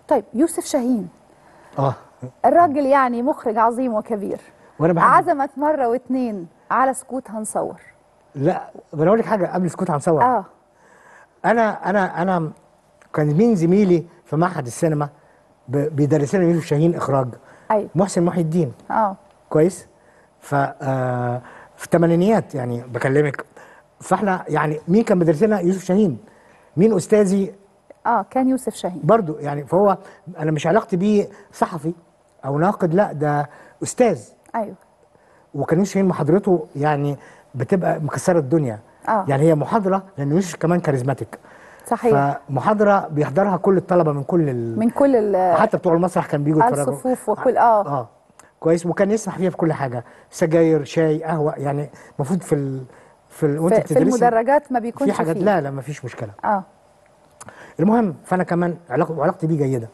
طيب يوسف شاهين اه الراجل يعني مخرج عظيم وكبير وانا بحب عزمك مره واتنين على سكوت هنصور لا انا اقول لك حاجه قبل سكوت هنصور اه انا انا انا كان مين زميلي في معهد السينما ب- بيدرس لنا يوسف شاهين اخراج ايوه محسن محي الدين اه كويس ف آه، في الثمانينيات يعني بكلمك فاحنا يعني مين كان بيدرس لنا يوسف شاهين مين استاذي اه كان يوسف شاهين برضو يعني فهو انا مش علاقتي بيه صحفي او ناقد لا ده استاذ ايوه وكان يوسف شاهين محاضرته يعني بتبقى مكسره الدنيا آه. يعني هي محاضره لان يوسف كمان كاريزماتيك صحيح فمحاضره بيحضرها كل الطلبه من كل ال... من كل ال- حتى بتوع المسرح كان بيجوا يتفرجوا الصفوف وكل اه اه كويس وكان يسمح فيها في كل حاجه سجاير شاي قهوه يعني المفروض في ال... في ال... وانت في, في بتدرسي المدرجات ما بيكونش في حاجات فيه. لا لا ما فيش مشكله اه المهم فانا كمان علاق... وعلاقتي بيه جيده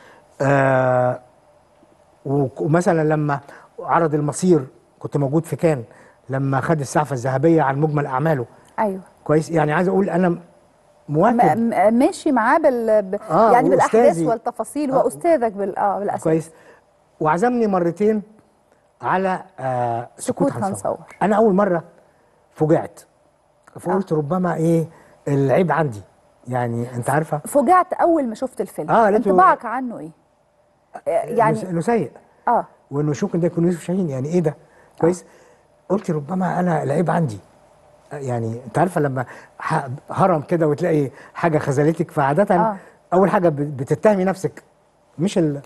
آه و- ومثلا لما عرض المصير كنت موجود في كان لما خد السعفه الذهبيه عن مجمل اعماله ايوه كويس يعني عايز اقول انا م- مواكب م- ماشي معاه بال ب- آه، يعني بالاحداث وأستاذي. والتفاصيل آه. واستاذك بال اه بالاساس كويس وعزمني مرتين على آه سكوت, سكوت هنصور. هنصور. انا اول مره فوجعت فقلت ربما ايه العيب عندي يعني انت عارفه فوجعت اول ما شفت الفيلم آه، لقيته- انطباعك عنه ايه آه، يعني يعني انه سيء اه وانه شوف ده يكون يوسف شاهين يعني ايه ده كويس قلت ربما انا العيب عندي يعني انت عارفه لما ح- هرم كده وتلاقي حاجه خذلتك فعاده آه. آه. اول حاجه ب- بتتهمي نفسك مش ال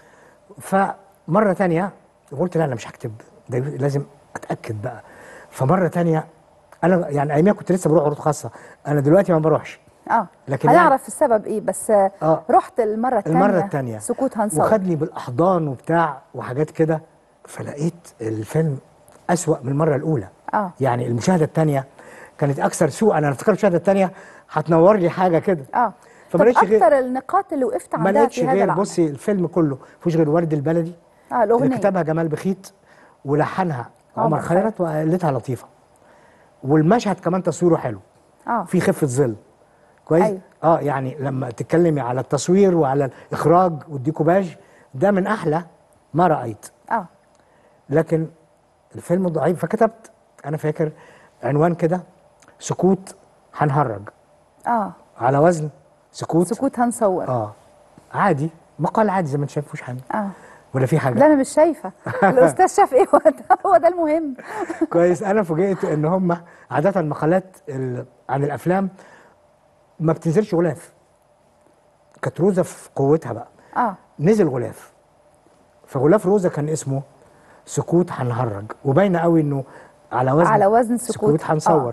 فمره تانية قلت لا انا مش هكتب ده لازم اتاكد بقى فمره تانية انا يعني اياميها كنت لسه بروح عروض خاصه انا دلوقتي ما بروحش اه لكن هنعرف السبب ايه بس آه. آه. رحت المره الثانيه المره الثانيه سكوت هنصور وخدني بالاحضان وبتاع وحاجات كده فلقيت الفيلم اسوا من المره الاولى اه يعني المشاهده الثانيه كانت اكثر سوءا انا افتكرت المشاهده الثانيه هتنور لي حاجه كده اه فما طب لقيتش غير- اكتر النقاط اللي وقفت ما عندها لقيتش في هذا غير العمل بصي الفيلم كله مفيش غير ورد البلدي اه اللي الاغنيه كتبها جمال بخيت ولحنها عمر عمر خيرت وقالتها لطيفه والمشهد كمان تصويره حلو اه في خفه ظل كويس أيوة. اه يعني لما تتكلمي على التصوير وعلى الاخراج والديكوباج ده من احلى ما رايت اه لكن الفيلم ضعيف فكتبت انا فاكر عنوان كده سكوت هنهرج اه على وزن سكوت سكوت هنصور اه عادي مقال عادي زي ما انت شايف مفيش حاجه اه ولا في حاجه لا انا مش شايفه الاستاذ شاف ايه هو ده هو ده المهم كويس انا فوجئت ان هم عاده المقالات ال- عن الافلام ما بتنزلش غلاف كانت روزه في قوتها بقى اه نزل غلاف فغلاف روزه كان اسمه سكوت هنهرج وباين قوي انه على وزن على وزن سكوت. سكوت هنصور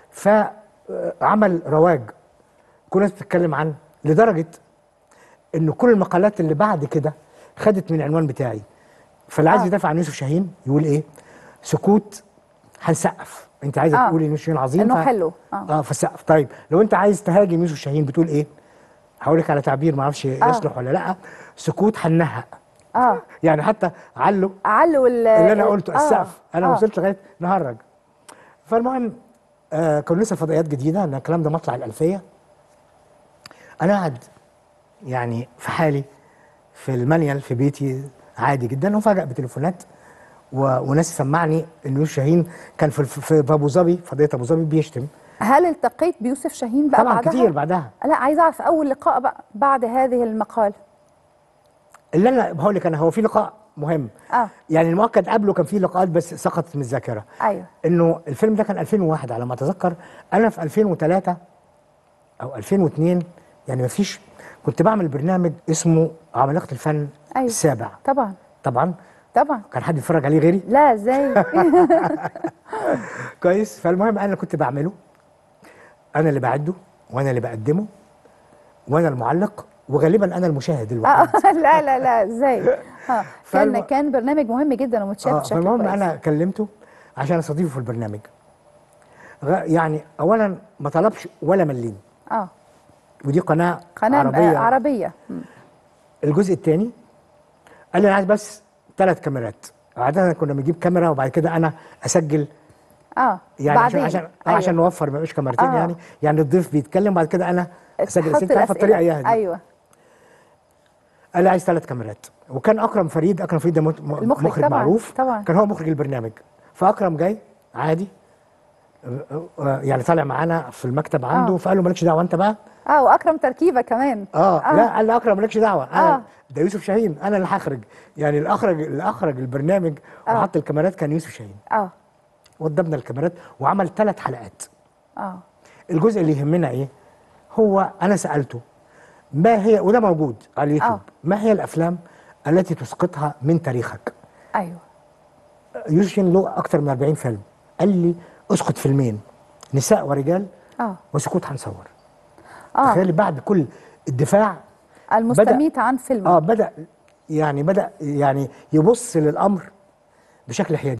فعمل رواج كل الناس بتتكلم عنه لدرجه ان كل المقالات اللي بعد كده خدت من العنوان بتاعي فاللي عايز آه. يدافع عن يوسف شاهين يقول ايه سكوت هنسقف انت عايزه آه. تقولي ان يوسف شاهين عظيم انه ف- حلو اه اه فالسقف طيب لو انت عايز تهاجم يوسف شاهين بتقول ايه هقول لك على تعبير ما اعرفش يصلح ولا لا سكوت هنهق اه يعني حتى علوا علوا ال- اللي انا قلته آه، السقف انا آه. وصلت لغايه نهرج فالمهم آه كان لسه فضائيات جديده ان الكلام ده مطلع الالفيه انا قاعد يعني في حالي في المانيال في بيتي عادي جدا وفجأة بتليفونات و... وناس سمعني ان يوسف شاهين كان في في في ابو ظبي فضيه ابو ظبي بيشتم هل التقيت بيوسف شاهين بقى طبعا بعدها؟ كتير بعدها لا عايزه اعرف اول لقاء بقى بعد هذه المقال اللي انا بقول لك انا هو في لقاء مهم اه يعني المؤكد قبله كان في لقاءات بس سقطت من الذاكره ايوه انه الفيلم ده كان 2001 على ما اتذكر انا في 2003 او 2002 يعني ما فيش كنت بعمل برنامج اسمه عمالقه الفن أيوة. السابع طبعا طبعا طبعا كان حد يتفرج عليه غيري لا ازاي كويس فالمهم انا كنت بعمله انا اللي بعده وانا اللي بقدمه وانا المعلق وغالبا انا المشاهد الوحيد آه، لا لا لا ازاي اه كان فالم- كان برنامج مهم جدا ومتشاف اه بشكل فالمهم كويس انا كلمته عشان استضيفه في البرنامج غ- يعني اولا ما طلبش ولا مليم اه ودي قناه قناه عربيه عربيه, عربية. مم. الجزء الثاني قال لي انا عايز بس ثلاث كاميرات عاده كنا بنجيب كاميرا وبعد كده انا اسجل اه يعني بعدين عشان عشان آه أيوة. عشان نوفر ما يبقاش كاميرتين آه. يعني يعني الضيف بيتكلم بعد كده انا اسجل تحط اسئله عارفه الطريقه اياها دي ايوه قال لي عايز ثلاث كاميرات وكان اكرم فريد اكرم فريد ده مت- م- المخرج مخرج طبعاً، معروف طبعاً. كان هو مخرج البرنامج فاكرم جاي عادي آه، آه، يعني طالع معانا في المكتب عنده آه. فقال له مالكش دعوه انت بقى اه واكرم تركيبه كمان اه, آه. لا قال لي اكرم مالكش دعوه انا آه. ده يوسف شاهين انا اللي هخرج يعني اللي اخرج اللي اخرج البرنامج آه. وحط الكاميرات كان يوسف شاهين اه وضبنا الكاميرات وعمل ثلاث حلقات اه الجزء اللي يهمنا ايه هو انا سالته ما هي وده موجود على اليوتيوب آه. ما هي الافلام التي تسقطها من تاريخك ايوه يوسف شاهين له اكثر من 40 فيلم قال لي اسقط فيلمين نساء ورجال اه وسكوت هنصور اه تخيلي بعد كل الدفاع المستميت عن فيلم اه بدا يعني بدا يعني يبص للامر بشكل حيادي